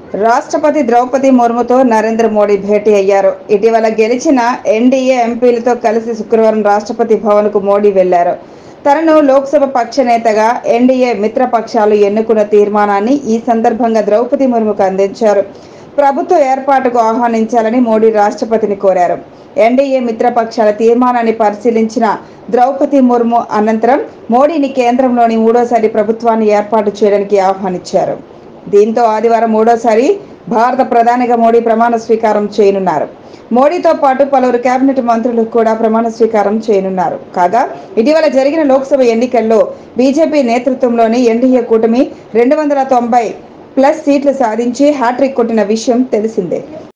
రాష్ట్రపతి ద్రౌపది ముర్ముతో నరేంద్ర మోడీ భేటీ అయ్యారు ఇటీవల గెలిచిన ఎన్డీఏ ఎంపీలతో కలిసి శుక్రవారం రాష్ట్రపతి భవన్కు మోడీ వెళ్లారు తనను లోక్సభ పక్ష నేతగా ఎన్డీఏ మిత్రపక్షాలు ఎన్నుకున్న తీర్మానాన్ని ఈ సందర్భంగా ద్రౌపది ముర్ముకు అందించారు ప్రభుత్వ ఏర్పాటుకు ఆహ్వానించాలని మోడీ రాష్ట్రపతిని కోరారు ఎన్డీఏ మిత్రపక్షాల తీర్మానాన్ని పరిశీలించిన ద్రౌపది ముర్ము అనంతరం మోడీని కేంద్రంలోని మూడోసారి ప్రభుత్వాన్ని ఏర్పాటు చేయడానికి ఆహ్వానించారు దీంతో ఆదివారం మూడోసారి భారత ప్రధానిగా మోడీ ప్రమాణ స్వీకారం చేయనున్నారు మోడీతో పాటు పలువురు కేబినెట్ మంత్రులు కూడా ప్రమాణ స్వీకారం చేయనున్నారు కాగా ఇటీవల జరిగిన లోక్సభ ఎన్నికల్లో బీజేపీ నేతృత్వంలోని ఎన్డీఏ కూటమి రెండు వందల తొంభై ప్లస్ సీట్లు సాధించి హ్యాట్రిక్ కొట్టిన విషయం తెలిసిందే